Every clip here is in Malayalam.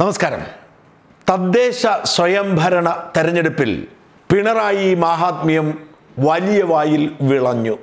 നമസ്കാരം തദ്ദേശ സ്വയംഭരണ തെരഞ്ഞെടുപ്പിൽ പിണറായി മാഹാത്മ്യം വലിയ വായിൽ വിളഞ്ഞു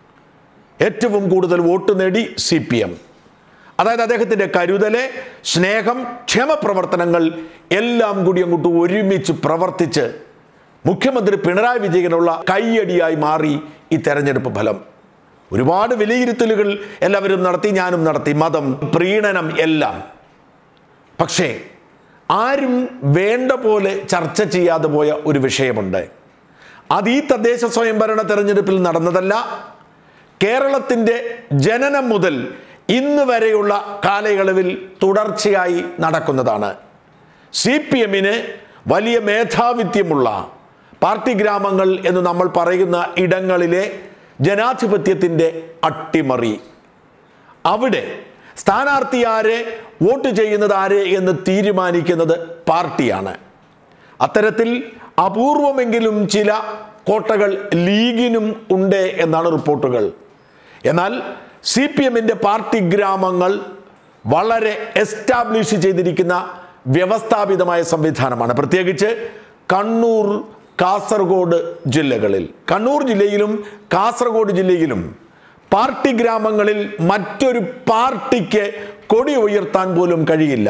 ഏറ്റവും കൂടുതൽ വോട്ട് നേടി സി പി എം അതായത് അദ്ദേഹത്തിൻ്റെ കരുതല് സ്നേഹം ക്ഷേമപ്രവർത്തനങ്ങൾ എല്ലാം കൂടി അങ്ങോട്ട് ഒരുമിച്ച് പ്രവർത്തിച്ച് മുഖ്യമന്ത്രി പിണറായി വിജയനുള്ള കൈയടിയായി മാറി ഈ തെരഞ്ഞെടുപ്പ് ഫലം ഒരുപാട് വിലയിരുത്തലുകൾ എല്ലാവരും നടത്തി ഞാനും നടത്തി മതം പ്രീണനം എല്ലാം പക്ഷേ ആരും വേണ്ട പോലെ ചർച്ച ചെയ്യാതെ പോയ ഒരു വിഷയമുണ്ട് അത് ഈ തദ്ദേശ സ്വയംഭരണ തെരഞ്ഞെടുപ്പിൽ നടന്നതല്ല കേരളത്തിൻ്റെ ജനനം മുതൽ ഇന്ന് വരെയുള്ള കാലയളവിൽ തുടർച്ചയായി നടക്കുന്നതാണ് സി പി എമ്മിന് വലിയ മേധാവിത്യമുള്ള പാർട്ടി ഗ്രാമങ്ങൾ എന്ന് നമ്മൾ പറയുന്ന ഇടങ്ങളിലെ ജനാധിപത്യത്തിൻ്റെ അട്ടിമറി അവിടെ സ്ഥാനാർത്ഥി ആരെ വോട്ട് ചെയ്യുന്നത് ആരെ എന്ന് തീരുമാനിക്കുന്നത് പാർട്ടിയാണ് അത്തരത്തിൽ അപൂർവമെങ്കിലും ചില കോട്ടകൾ ലീഗിനും ഉണ്ട് എന്നാണ് റിപ്പോർട്ടുകൾ എന്നാൽ സി പി എമ്മിൻ്റെ പാർട്ടി ഗ്രാമങ്ങൾ വളരെ എസ്റ്റാബ്ലിഷ് ചെയ്തിരിക്കുന്ന വ്യവസ്ഥാപിതമായ സംവിധാനമാണ് പ്രത്യേകിച്ച് കണ്ണൂർ കാസർഗോഡ് ജില്ലകളിൽ കണ്ണൂർ ജില്ലയിലും കാസർഗോഡ് ജില്ലയിലും പാർട്ടി ഗ്രാമങ്ങളിൽ മറ്റൊരു പാർട്ടിക്ക് കൊടി ഉയർത്താൻ പോലും കഴിയില്ല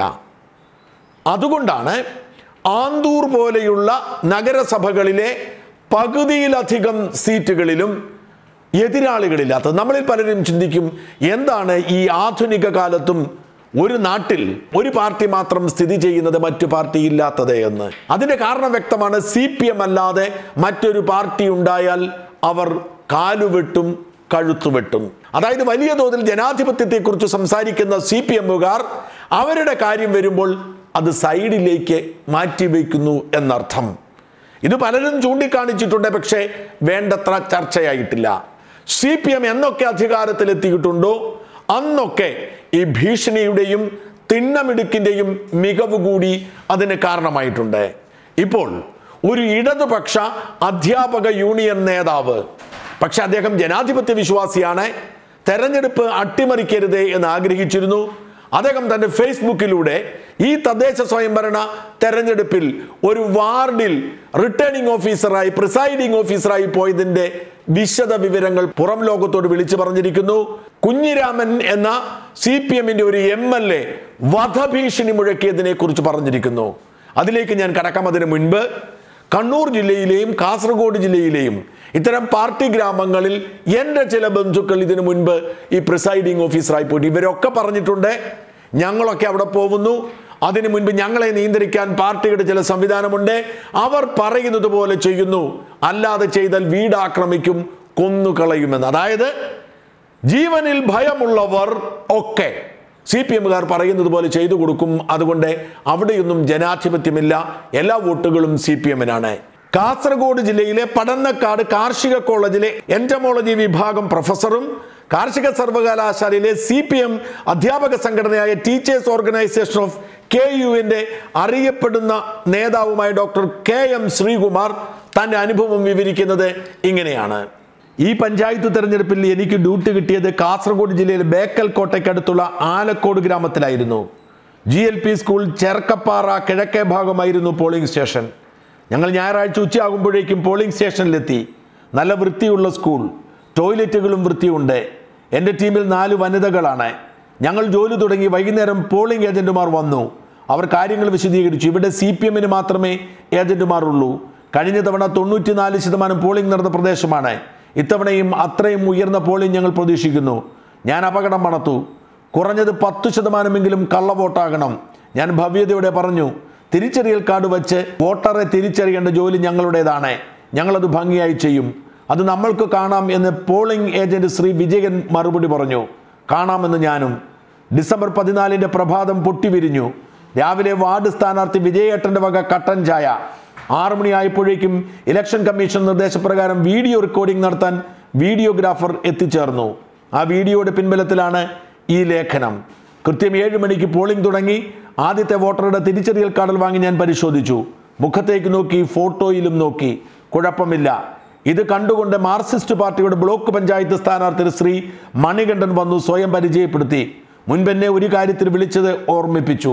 അതുകൊണ്ടാണ് ആന്തൂർ പോലെയുള്ള നഗരസഭകളിലെ പകുതിയിലധികം സീറ്റുകളിലും എതിരാളികളില്ലാത്തത് നമ്മളിൽ പലരും ചിന്തിക്കും എന്താണ് ഈ ആധുനിക കാലത്തും ഒരു നാട്ടിൽ ഒരു പാർട്ടി മാത്രം സ്ഥിതി ചെയ്യുന്നത് മറ്റു പാർട്ടി ഇല്ലാത്തത് എന്ന് അതിന്റെ കാരണം വ്യക്തമാണ് സി പി എം അല്ലാതെ മറ്റൊരു പാർട്ടി ഉണ്ടായാൽ അവർ കാലുവെട്ടും കഴുത്തുവെട്ടും അതായത് വലിയ തോതിൽ ജനാധിപത്യത്തെക്കുറിച്ച് സംസാരിക്കുന്ന സി പി എമ്മുകാർ അവരുടെ കാര്യം വരുമ്പോൾ അത് സൈഡിലേക്ക് മാറ്റിവെക്കുന്നു എന്നർത്ഥം ഇത് പലരും ചൂണ്ടിക്കാണിച്ചിട്ടുണ്ട് പക്ഷേ വേണ്ടത്ര ചർച്ചയായിട്ടില്ല സി പി എം എന്നൊക്കെ അധികാരത്തിലെത്തിയിട്ടുണ്ടോ അന്നൊക്കെ ഈ ഭീഷണിയുടെയും തിണ്ണമിടുക്കിൻ്റെയും മികവ് കൂടി അതിന് കാരണമായിട്ടുണ്ട് ഇപ്പോൾ ഒരു ഇടതുപക്ഷ അധ്യാപക യൂണിയൻ നേതാവ് പക്ഷെ അദ്ദേഹം ജനാധിപത്യ വിശ്വാസിയാണ് തെരഞ്ഞെടുപ്പ് അട്ടിമറിക്കരുത് എന്ന് ആഗ്രഹിച്ചിരുന്നു അദ്ദേഹം തന്റെ ഫേസ്ബുക്കിലൂടെ ഈ തദ്ദേശ സ്വയംഭരണ തെരഞ്ഞെടുപ്പിൽ ഒരു വാർഡിൽ റിട്ടേണിംഗ് ഓഫീസറായി പ്രിസൈഡിംഗ് ഓഫീസറായി പോയതിന്റെ വിശദ വിവരങ്ങൾ പുറം ലോകത്തോട് വിളിച്ചു പറഞ്ഞിരിക്കുന്നു കുഞ്ഞിരാമൻ എന്ന സി പി എമ്മിന്റെ ഒരു എം എൽ എ വധഭീഷണി മുഴക്കിയതിനെ കുറിച്ച് പറഞ്ഞിരിക്കുന്നു അതിലേക്ക് ഞാൻ കടക്കാം അതിന് മുൻപ് കണ്ണൂർ ജില്ലയിലെയും കാസർഗോഡ് ജില്ലയിലെയും ഇത്തരം പാർട്ടി ഗ്രാമങ്ങളിൽ എൻ്റെ ചില ബന്ധുക്കൾ ഇതിനു മുൻപ് ഈ പ്രിസൈഡിംഗ് ഓഫീസറായി പോയിട്ട് ഇവരൊക്കെ പറഞ്ഞിട്ടുണ്ട് ഞങ്ങളൊക്കെ അവിടെ പോകുന്നു അതിനു മുൻപ് ഞങ്ങളെ നിയന്ത്രിക്കാൻ പാർട്ടിയുടെ ചില സംവിധാനമുണ്ട് അവർ പറയുന്നത് പോലെ ചെയ്യുന്നു അല്ലാതെ ചെയ്താൽ വീട് ആക്രമിക്കും കൊന്നുകളയുമെന്ന് അതായത് ജീവനിൽ ഭയമുള്ളവർ ഒക്കെ സി പി എമ്മുകാർ പറയുന്നത് പോലെ ചെയ്തു കൊടുക്കും അതുകൊണ്ട് അവിടെയൊന്നും ജനാധിപത്യമില്ല എല്ലാ വോട്ടുകളും സി പി എമ്മിനാണ് കാസർഗോഡ് ജില്ലയിലെ പടന്നക്കാട് കാർഷിക കോളേജിലെ എൻറ്റമോളജി വിഭാഗം പ്രൊഫസറും കാർഷിക സർവകലാശാലയിലെ സി പി എം അധ്യാപക സംഘടനയായ ടീച്ചേഴ്സ് ഓർഗനൈസേഷൻ ഓഫ് കെ യുവിൻ്റെ അറിയപ്പെടുന്ന നേതാവുമായ ഡോക്ടർ കെ എം ശ്രീകുമാർ തൻ്റെ അനുഭവം വിവരിക്കുന്നത് ഇങ്ങനെയാണ് ഈ പഞ്ചായത്ത് തെരഞ്ഞെടുപ്പിൽ എനിക്ക് ഡ്യൂട്ടി കിട്ടിയത് കാസർഗോഡ് ജില്ലയിൽ ബേക്കൽ കോട്ടയ്ക്കടുത്തുള്ള ആലക്കോട് ഗ്രാമത്തിലായിരുന്നു G L P school Cherkkappara കിഴക്കേ ഭാഗമായിരുന്നു പോളിംഗ് സ്റ്റേഷൻ ഞങ്ങൾ ഞായറാഴ്ച ഉച്ചയാകുമ്പോഴേക്കും പോളിംഗ് സ്റ്റേഷനിലെത്തി നല്ല വൃത്തിയുള്ള സ്കൂൾ ടോയ്ലറ്റുകളും വൃത്തിയുണ്ട് എൻ്റെ ടീമിൽ നാല് വനിതകളാണ് ഞങ്ങൾ ജോലി തുടങ്ങി വൈകുന്നേരം പോളിംഗ് ഏജന്റുമാർ വന്നു അവർ കാര്യങ്ങൾ വിശദീകരിച്ചു ഇവിടെ സി പി എമ്മിന് മാത്രമേ ഏജന്റുമാർ ഉള്ളൂ കഴിഞ്ഞ തവണ തൊണ്ണൂറ്റിനാല് ശതമാനം പോളിംഗ് നടന്ന പ്രദേശമാണ് ഇത്തവണയും അത്രയും ഉയർന്ന പോളിംഗ് ഞങ്ങൾ പ്രതീക്ഷിക്കുന്നു ഞാൻ അപകടം മണത്തു കുറഞ്ഞത് പത്ത് ശതമാനമെങ്കിലും കള്ളവോട്ടാകണം ഞാൻ ഭവ്യതയോടെ പറഞ്ഞു തിരിച്ചറിയൽ കാർഡ് വച്ച് വോട്ടറെ തിരിച്ചറിയേണ്ട ജോലി ഞങ്ങളുടേതാണ് ഞങ്ങളത് ഭംഗിയായി ചെയ്യും അത് നമ്മൾക്ക് കാണാം എന്ന് പോളിംഗ് ഏജന്റ് ശ്രീ വിജയൻ മറുപടി പറഞ്ഞു കാണാമെന്ന് ഞാനും ഡിസംബർ പതിനാലിൻ്റെ പ്രഭാതം പൊട്ടിവിരിഞ്ഞു രാവിലെ വാർഡ് സ്ഥാനാർത്ഥി വിജയേട്ടൻ്റെ വക കട്ടൻ ചായ ആറു മണിയായപ്പോഴേക്കും ഇലക്ഷൻ കമ്മീഷൻ നിർദ്ദേശപ്രകാരം വീഡിയോ റെക്കോർഡിംഗ് നടത്താൻ വീഡിയോഗ്രാഫർ എത്തിച്ചേർന്നു ആ വീഡിയോയുടെ പിൻബലത്തിലാണ് ഈ ലേഖനം കൃത്യം ഏഴ് മണിക്ക് പോളിംഗ് തുടങ്ങി ആദ്യത്തെ വോട്ടറുടെ തിരിച്ചറിയൽ കാർഡിൽ വാങ്ങി ഞാൻ പരിശോധിച്ചു മുഖത്തേക്ക് നോക്കി ഫോട്ടോയിലും നോക്കി കുഴപ്പമില്ല ഇത് കണ്ടുകൊണ്ട് മാർക്സിസ്റ്റ് പാർട്ടിയുടെ ബ്ലോക്ക് പഞ്ചായത്ത് സ്ഥാനാർത്ഥി ശ്രീ മണികണ്ഠൻ വന്നു സ്വയം പരിചയപ്പെടുത്തി മുൻപെന്നെ ഒരു കാര്യത്തിൽ വിളിച്ചത് ഓർമ്മിപ്പിച്ചു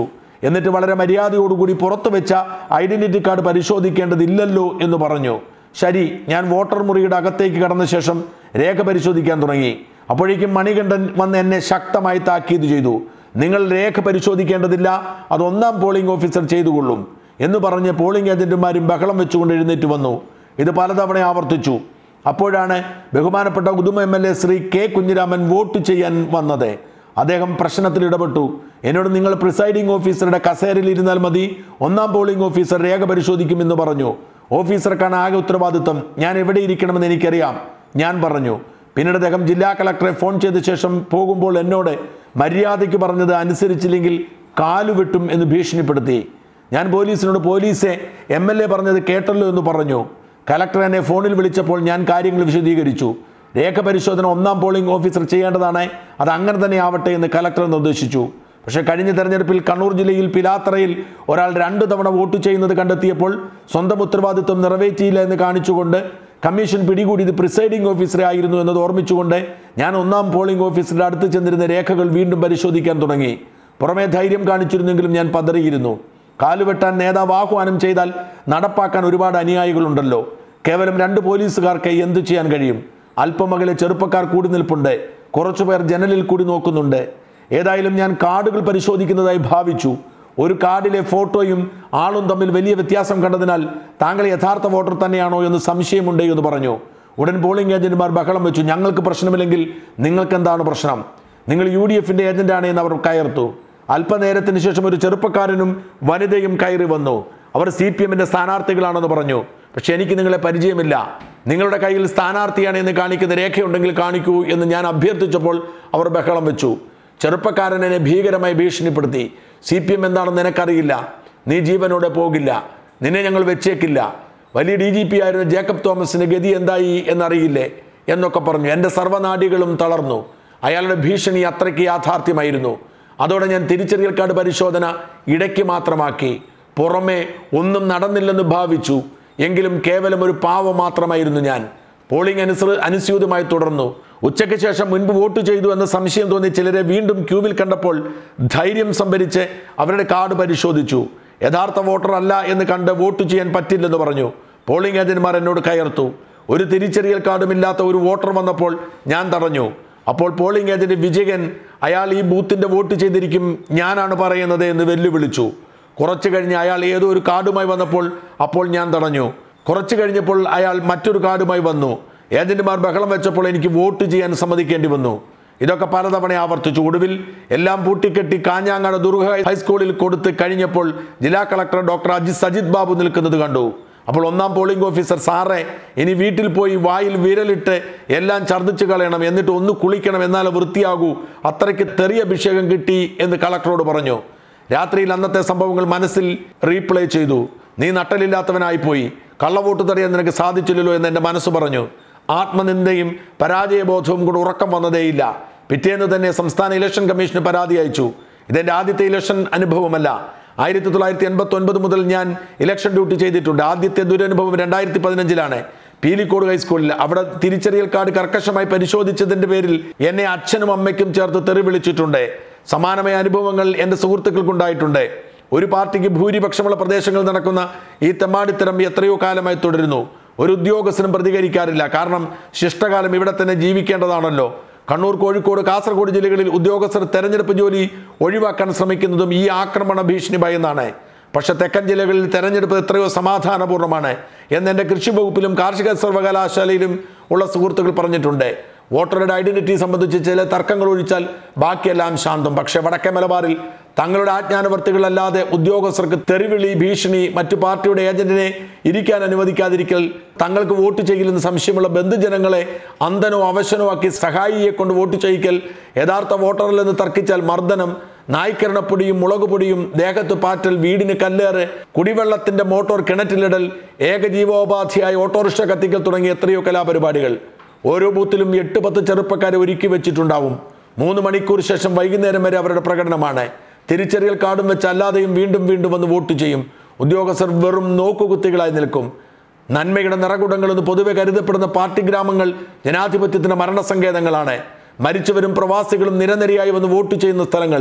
എന്നിട്ട് വളരെ മര്യാദയോടുകൂടി പുറത്തു വെച്ച ഐഡന്റിറ്റി കാർഡ് പരിശോധിക്കേണ്ടതില്ലല്ലോ എന്ന് പറഞ്ഞു ശരി ഞാൻ വോട്ടർ മുറിയുടെ അകത്തേക്ക് കടന്ന ശേഷം രേഖ പരിശോധിക്കാൻ തുടങ്ങി അപ്പോഴേക്കും മണികണ്ഠൻ വന്ന് എന്നെ ശക്തമായി താക്കീത് ചെയ്തു നിങ്ങൾ രേഖ പരിശോധിക്കേണ്ടതില്ല അത് ഒന്നാം പോളിംഗ് ഓഫീസർ ചെയ്തുകൊള്ളും എന്ന് പറഞ്ഞ് പോളിംഗ് ഏജന്റുമാരും ബഹളം വെച്ചുകൊണ്ട് എഴുന്നേറ്റ് വന്നു ഇത് പലതവണ ആവർത്തിച്ചു അപ്പോഴാണ് ബഹുമാനപ്പെട്ട Uduma M L A Shri K Kunhiraman vote ചെയ്യാൻ വന്നത് അദ്ദേഹം പ്രശ്നത്തിൽ ഇടപെട്ടു എന്നോട് നിങ്ങൾ പ്രിസൈഡിംഗ് ഓഫീസറുടെ കസേരയിൽ ഇരുന്നാൽ മതി ഒന്നാം പോളിംഗ് ഓഫീസർ രേഖ പരിശോധിക്കുമെന്ന് പറഞ്ഞു ഓഫീസർക്കാണ് ആകെ ഉത്തരവാദിത്വം ഞാൻ എവിടെ ഇരിക്കണമെന്ന് എനിക്കറിയാം ഞാൻ പറഞ്ഞു പിന്നീട് അദ്ദേഹം ജില്ലാ കളക്ടറെ ഫോൺ ചെയ്ത ശേഷം പോകുമ്പോൾ എന്നോട് മര്യാദയ്ക്ക് പറഞ്ഞത് അനുസരിച്ചില്ലെങ്കിൽ കാലുവെട്ടും എന്ന് ഭീഷണിപ്പെടുത്തി ഞാൻ പോലീസിനോട് പോലീസെ എം എൽ എ പറഞ്ഞത് കേട്ടല്ലോ എന്ന് പറഞ്ഞു കലക്ടർ എന്നെ ഫോണിൽ വിളിച്ചപ്പോൾ ഞാൻ കാര്യങ്ങൾ വിശദീകരിച്ചു രേഖ പരിശോധന ഒന്നാം പോളിംഗ് ഓഫീസർ ചെയ്യേണ്ടതാണ് അത് അങ്ങനെ തന്നെ ആവട്ടെ എന്ന് കലക്ടർ നിർദ്ദേശിച്ചു പക്ഷേ കഴിഞ്ഞ തെരഞ്ഞെടുപ്പിൽ കണ്ണൂർ ജില്ലയിൽ പിലാത്തറയിൽ ഒരാൾ രണ്ടു തവണ വോട്ട് ചെയ്യുന്നത് കണ്ടെത്തിയപ്പോൾ സ്വന്തം ഉത്തരവാദിത്വം നിറവേറ്റിയില്ല എന്ന് കാണിച്ചുകൊണ്ട് കമ്മീഷൻ പിടികൂടിയത് പ്രിസൈഡിംഗ് ഓഫീസറെ ആയിരുന്നു എന്നത് ഓർമ്മിച്ചുകൊണ്ട് ഞാൻ ഒന്നാം പോളിംഗ് ഓഫീസറുടെ അടുത്ത് ചെന്നിരുന്ന രേഖകൾ വീണ്ടും പരിശോധിക്കാൻ തുടങ്ങി പുറമേ ധൈര്യം കാണിച്ചിരുന്നെങ്കിലും ഞാൻ പതറിയിരുന്നു കാലുവെട്ടാൻ നേതാവ് ആഹ്വാനം ചെയ്താൽ നടപ്പാക്കാൻ ഒരുപാട് അനുയായികളുണ്ടല്ലോ കേവലം രണ്ട് പോലീസുകാർക്ക് എന്തു ചെയ്യാൻ കഴിയും അല്പമകലെ ചെറുപ്പക്കാർ കൂടി നിൽപ്പുണ്ട് കുറച്ചുപേർ ജനലിൽ കൂടി നോക്കുന്നുണ്ട് ഏതായാലും ഞാൻ കാർഡുകൾ പരിശോധിക്കുന്നതായി ഭാവിച്ചു ഒരു കാർഡിലെ ഫോട്ടോയും ആളും തമ്മിൽ വലിയ വ്യത്യാസം കണ്ടതിനാൽ താങ്കൾ യഥാർത്ഥ വോട്ടർ തന്നെയാണോ എന്ന് സംശയമുണ്ട് എന്ന് പറഞ്ഞു ഉടൻ പോളിംഗ് ഏജന്റുമാർ ബഹളം വെച്ചു ഞങ്ങൾക്ക് പ്രശ്നമില്ലെങ്കിൽ നിങ്ങൾക്ക് എന്താണ് പ്രശ്നം നിങ്ങൾ യു ഡി എഫിന്റെ ഏജന്റാണ് എന്ന് അവർ കയർത്തു അല്പനേരത്തിന് ശേഷം ഒരു ചെറുപ്പക്കാരനും വനിതയും കയറി വന്നു അവർ സി പി എമ്മിന്റെ സ്ഥാനാർത്ഥികളാണെന്ന് പറഞ്ഞു പക്ഷെ എനിക്ക് നിങ്ങളെ പരിചയമില്ല നിങ്ങളുടെ കയ്യിൽ സ്ഥാനാർത്ഥിയാണ് എന്ന് കാണിക്കുന്ന രേഖയുണ്ടെങ്കിൽ കാണിക്കൂ എന്ന് ഞാൻ അഭ്യർത്ഥിച്ചപ്പോൾ അവർ ബഹളം വെച്ചു ചെറുപ്പക്കാരൻ എന്നെ ഭീകരമായി ഭീഷണിപ്പെടുത്തി സി പി എം എന്താണെന്ന് നിനക്കറിയില്ല നീ ജീവനോടെ പോകില്ല നിന്നെ ഞങ്ങൾ വെച്ചേക്കില്ല വലിയ ഡി ജി പി ആയിരുന്ന ജേക്കബ് തോമസിന് ഗതി എന്തായി എന്നറിയില്ലേ എന്നൊക്കെ പറഞ്ഞു എൻ്റെ സർവ്വനാഡികളും തളർന്നു അയാളുടെ ഭീഷണി അത്രയ്ക്ക് യാഥാർത്ഥ്യമായിരുന്നു അതോടെ ഞാൻ തിരിച്ചറിയൽ കാർഡ് പരിശോധന ഇടയ്ക്ക് മാത്രമാക്കി പുറമെ ഒന്നും നടന്നില്ലെന്ന് ഭാവിച്ചു എങ്കിലും കേവലം ഒരു പാവം മാത്രമായിരുന്നു ഞാൻ പോളിംഗ് അനുസൃ അനുസ്യൂതമായി തുടർന്നു ഉച്ചയ്ക്ക് ശേഷം മുൻപ് വോട്ട് ചെയ്തു എന്ന സംശയം തോന്നി ചിലരെ വീണ്ടും ക്യൂവിൽ കണ്ടപ്പോൾ ധൈര്യം സംഭരിച്ച് അവരുടെ കാർഡ് പരിശോധിച്ചു യഥാർത്ഥ വോട്ടർ അല്ല എന്ന് കണ്ട് വോട്ട് ചെയ്യാൻ പറ്റില്ലെന്ന് പറഞ്ഞു പോളിംഗ് ഏജന്റുമാർ എന്നോട് കയർത്തു ഒരു തിരിച്ചറിയൽ കാർഡുമില്ലാത്ത ഒരു വോട്ടർ വന്നപ്പോൾ ഞാൻ തടഞ്ഞു അപ്പോൾ പോളിംഗ് ഏജന്റ് വിജയൻ അയാൾ ഈ ബൂത്തിന്റെ വോട്ട് ചെയ്തിരിക്കും ഞാനാണ് പറയുന്നത് എന്ന് വെല്ലുവിളിച്ചു കുറച്ചു കഴിഞ്ഞ് അയാൾ ഏതോ ഒരു കാർഡുമായി വന്നപ്പോൾ അപ്പോൾ ഞാൻ തടഞ്ഞു കുറച്ചു കഴിഞ്ഞപ്പോൾ അയാൾ മറ്റൊരു കാർഡുമായി വന്നു ഏജന്റുമാർ ബഹളം വെച്ചപ്പോൾ എനിക്ക് വോട്ട് ചെയ്യാൻ സമ്മതിക്കേണ്ടി വന്നു ഇതൊക്കെ പലതവണ ആവർത്തിച്ചു ഒടുവിൽ എല്ലാം പൂട്ടിക്കെട്ടി കാഞ്ഞാങ്ങാട് ദുർഗ ഹൈസ്കൂളിൽ കൊടുത്ത് കഴിഞ്ഞപ്പോൾ ജില്ലാ കളക്ടർ ഡോക്ടർ അജിത് സജിത് ബാബു നിൽക്കുന്നത് കണ്ടു അപ്പോൾ ഒന്നാം പോളിംഗ് ഓഫീസർ സാറേ ഇനി വീട്ടിൽ പോയി വായിൽ വിരലിട്ട് എല്ലാം ഛർദ്ദിച്ചു കളയണം എന്നിട്ട് ഒന്ന് കുളിക്കണം എന്നാലേ വൃത്തിയാകൂ അത്രയ്ക്ക് തെറിയ അഭിഷേകം കിട്ടി എന്ന് കളക്ടറോട് പറഞ്ഞു രാത്രിയിൽ അന്നത്തെ സംഭവങ്ങൾ മനസ്സിൽ റീപ്ലേ ചെയ്തു നീ നട്ടലില്ലാത്തവനായിപ്പോയി കള്ളവോട്ട് തടയാൻ നിനക്ക് സാധിച്ചില്ലല്ലോ എന്ന് എൻ്റെ മനസ്സ് പറഞ്ഞു ആത്മനിന്ദയും പരാജയബോധവും കൂടെ ഉറക്കം വന്നതേയില്ല പിറ്റേന്ന് തന്നെ സംസ്ഥാന ഇലക്ഷൻ കമ്മീഷന് പരാതി അയച്ചു ഇതെൻ്റെ ആദ്യത്തെ ഇലക്ഷൻ അനുഭവമല്ല ആയിരത്തി തൊള്ളായിരത്തി എൺപത്തി ഒൻപത് മുതൽ ഞാൻ ഇലക്ഷൻ ഡ്യൂട്ടി ചെയ്തിട്ടുണ്ട് ആദ്യത്തെ ദുരനുഭവം രണ്ടായിരത്തി പതിനഞ്ചിലാണ് പീലിക്കോട് ഹൈസ്കൂളിൽ അവിടെ തിരിച്ചറിയൽ കാർഡ് കർക്കശമായി പരിശോധിച്ചതിന്റെ പേരിൽ എന്നെ അച്ഛനും അമ്മയ്ക്കും ചേർത്ത് തെറി വിളിച്ചിട്ടുണ്ട് സമാനമായ അനുഭവങ്ങൾ എൻ്റെ സുഹൃത്തുക്കൾക്കുണ്ടായിട്ടുണ്ട് ഒരു പാർട്ടിക്ക് ഭൂരിപക്ഷമുള്ള പ്രദേശങ്ങളിൽ നടക്കുന്ന ഈ തെമ്മാടിത്തരം എത്രയോ കാലമായി തുടരുന്നു ഒരു ഉദ്യോഗസ്ഥനും പ്രതികരിക്കാറില്ല കാരണം ശിഷ്ടകാലം ഇവിടെ തന്നെ ജീവിക്കേണ്ടതാണല്ലോ കണ്ണൂർ കോഴിക്കോട് കാസർഗോഡ് ജില്ലകളിൽ ഉദ്യോഗസ്ഥർ തെരഞ്ഞെടുപ്പ് ജോലി ഒഴിവാക്കാൻ ശ്രമിക്കുന്നതും ഈ ആക്രമണ ഭീഷണി ഭയന്നാണ് പക്ഷെ തെക്കൻ ജില്ലകളിൽ തെരഞ്ഞെടുപ്പ് എത്രയോ സമാധാനപൂർണ്ണമാണ് എന്ന് എൻ്റെ കൃഷി വകുപ്പിലും കാർഷിക സർവകലാശാലയിലും ഉള്ള സുഹൃത്തുക്കൾ പറഞ്ഞിട്ടുണ്ട് വോട്ടറുടെ ഐഡന്റിറ്റി സംബന്ധിച്ച് ചില തർക്കങ്ങൾ ഒഴിച്ചാൽ ബാക്കിയെല്ലാം ശാന്തം പക്ഷേ വടക്കേ മലബാറിൽ തങ്ങളുടെ ആജ്ഞാനവർത്തികളല്ലാതെ ഉദ്യോഗസ്ഥർക്ക് തെറിവിളി ഭീഷണി മറ്റു പാർട്ടിയുടെ ഏജന്റിനെ ഇരിക്കാൻ അനുവദിക്കാതിരിക്കൽ തങ്ങൾക്ക് വോട്ട് ചെയ്യില്ലെന്ന് സംശയമുള്ള ബന്ധുജനങ്ങളെ അന്ധനോ അവശനോ ആക്കി സഹായിയെ കൊണ്ട് വോട്ട് ചെയ്യിക്കൽ യഥാർത്ഥ വോട്ടറിലെന്ന് തർക്കിച്ചാൽ മർദ്ദനം നായ്ക്കരണപ്പൊടിയും മുളകുപൊടിയും ദേഹത്ത് പാറ്റൽ വീടിന് കല്ലേറ് കുടിവെള്ളത്തിന്റെ മോട്ടോർ കിണറ്റിലിടൽ ഏകജീവോപാധിയായ ഓട്ടോറിക്ഷ കത്തിക്കൽ തുടങ്ങിയ എത്രയോ കലാപരിപാടികൾ ഓരോ ബൂത്തിലും എട്ട് പത്ത് ചെറുപ്പക്കാരെ ഒരുക്കി വെച്ചിട്ടുണ്ടാവും മൂന്ന് മണിക്കൂർ ശേഷം വൈകുന്നേരം വരെ അവരുടെ പ്രകടനമാണ് തിരിച്ചറിയൽ കാർഡും വെച്ച് അല്ലാതെയും വീണ്ടും വീണ്ടും വന്ന് വോട്ട് ചെയ്യും ഉദ്യോഗസ്ഥർ വെറും നോക്കുകുത്തികളായി നിൽക്കും നന്മയുടെ നിറകുടങ്ങളെന്ന് പൊതുവെ കരുതപ്പെടുന്ന പാർട്ടി ഗ്രാമങ്ങൾ ജനാധിപത്യത്തിന്റെ മരണസങ്കേതങ്ങളാണ് മരിച്ചവരും പ്രവാസികളും നിരനിരയായി വന്ന് വോട്ട് ചെയ്യുന്ന സ്ഥലങ്ങൾ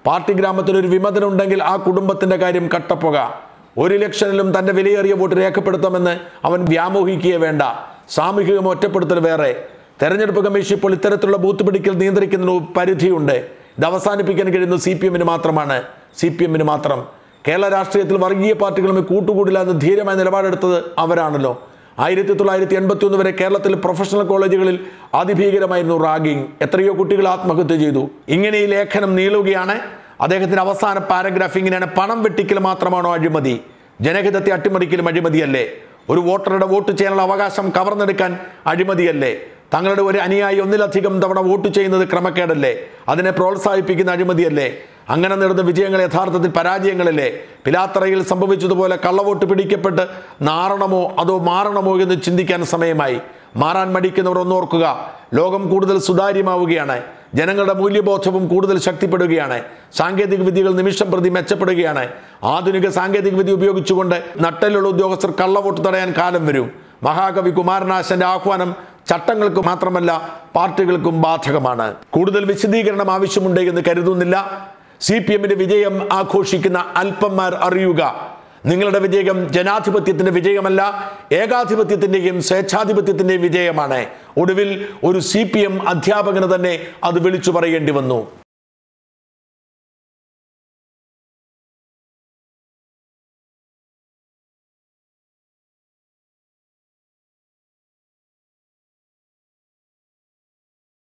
പാർട്ടി ഗ്രാമത്തിൽ ഒരു വിമതനം ഉണ്ടെങ്കിൽ ആ കുടുംബത്തിന്റെ കാര്യം കട്ടപ്പുക ഒരു ഇലക്ഷനിലും തന്റെ വിലയേറിയ വോട്ട് രേഖപ്പെടുത്താമെന്ന് അവൻ വ്യാമോഹിക്കുകയേ വേണ്ട സാമൂഹികം ഒറ്റപ്പെടുത്തൽ വേറെ തെരഞ്ഞെടുപ്പ് കമ്മീഷൻ ഇപ്പോൾ ഇത്തരത്തിലുള്ള ബൂത്ത് പിടിക്കൽ നിയന്ത്രിക്കുന്നതിന് ഒരു പരിധിയുണ്ട് ഇത് അവസാനിപ്പിക്കാൻ കഴിയുന്നത് സി പി എമ്മിന് മാത്രമാണ് സി പി എമ്മിന് മാത്രം കേരള രാഷ്ട്രീയത്തിൽ വർഗീയ പാർട്ടികളുമായി കൂട്ടുകൂടില്ല എന്ന് ധീരമായ നിലപാടെടുത്തത് അവരാണല്ലോ ആയിരത്തി തൊള്ളായിരത്തി എൺപത്തി ഒന്ന് വരെ കേരളത്തിൽ പ്രൊഫഷണൽ കോളേജുകളിൽ അതിഭീകരമായിരുന്നു റാഗിംഗ് എത്രയോ കുട്ടികൾ ആത്മഹത്യ ചെയ്തു ഇങ്ങനെ ഈ ലേഖനം നീളുകയാണ് അദ്ദേഹത്തിന്റെ അവസാന പാരഗ്രാഫ് ഇങ്ങനെയാണ് പണം വെട്ടിക്കൽ മാത്രമാണോ അഴിമതി ജനഹിതത്തെ അട്ടിമറിക്കലും അഴിമതിയല്ലേ ഒരു വോട്ടറുടെ വോട്ട് ചെയ്യാനുള്ള അവകാശം കവർന്നെടുക്കാൻ അഴിമതിയല്ലേ തങ്ങളുടെ ഒരു അനുയായി ഒന്നിലധികം തവണ വോട്ട് ചെയ്യുന്നത് ക്രമക്കേടല്ലേ അതിനെ പ്രോത്സാഹിപ്പിക്കുന്ന അഴിമതിയല്ലേ അങ്ങനെ നേടുന്ന വിജയങ്ങൾ യഥാർത്ഥത്തിൽ പരാജയങ്ങളല്ലേ പിലാത്തറയിൽ സംഭവിച്ചതുപോലെ കള്ളവോട്ട് പിടിക്കപ്പെട്ട് നാറണമോ അതോ മാറണമോ എന്ന് ചിന്തിക്കാൻ സമയമായി മാറാൻ മടിക്കുന്നവർ ഒന്നോർക്കുക ലോകം കൂടുതൽ സുതാര്യമാവുകയാണ് ജനങ്ങളുടെ മൂല്യബോധവും കൂടുതൽ ശക്തിപ്പെടുകയാണ് സാങ്കേതിക വിദ്യകൾ നിമിഷം പ്രതി മെച്ചപ്പെടുകയാണ് ആധുനിക സാങ്കേതിക വിദ്യ ഉപയോഗിച്ചുകൊണ്ട് നട്ടലുള്ള ഉദ്യോഗസ്ഥർ കള്ളവോട്ട് തടയാൻ കാലം വരും മഹാകവി കുമാരനാശന്റെ ആഹ്വാനം ചട്ടങ്ങൾക്ക് മാത്രമല്ല പാർട്ടികൾക്കും ബാധകമാണ് കൂടുതൽ വിശദീകരണം ആവശ്യമുണ്ട് എന്ന് കരുതുന്നില്ല സി പി എമ്മിന്റെ വിജയം ആഘോഷിക്കുന്ന അല്പന്മാർ അറിയുക നിങ്ങളുടെ വിജയം ജനാധിപത്യത്തിന്റെ വിജയമല്ല ഏകാധിപത്യത്തിന്റെയും സ്വേച്ഛാധിപത്യത്തിന്റെയും വിജയമാണ് ഒടുവിൽ ഒരു സി പി എം അധ്യാപകന് തന്നെ അത് വിളിച്ചു പറയേണ്ടി വന്നു